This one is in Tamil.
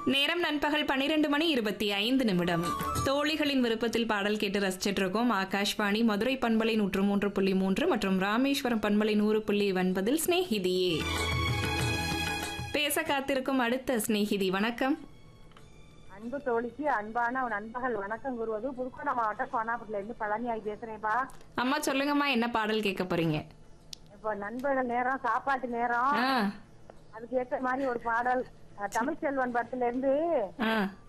நேரம் நண்பகல் பன்னிரண்டு மணி இருபத்தி ஐந்து நிமிடம் தோழிகளின் விருப்பத்தில் பாடல் கேட்டு ரசிச்சிட்டு இருக்கோம் ஆகாஷ்வாணி மதுரை பண்பலை நூற்று மூன்று புள்ளி மூன்று மற்றும் ராமேஸ்வரம் பண்பலை நூறு புள்ளி ஒன்பதில் ஸ்நேகிதியே பேச காத்திருக்கும் அடுத்த ஸ்நேகிதி வணக்கம் அன்பு தோழிக்கு அன்பான நண்பர்கள் வணக்கம் கூறுவது புதுக்கோட்டை மாவட்டம் கோனாப்பட்டில இருந்து பழனியாய் பேசுறேன்ப்பா அம்மா சொல்லுங்கம்மா என்ன பாடல் கேட்க போறீங்க இப்போ நண்பர்கள் நேரம் சாப்பாட்டு நேரம் ஆ அதுக்கு ஏற்ற மாதிரி ஒரு பாடல் அஹ், தமிழ் செல்வன் படத்துல இருந்து ஆ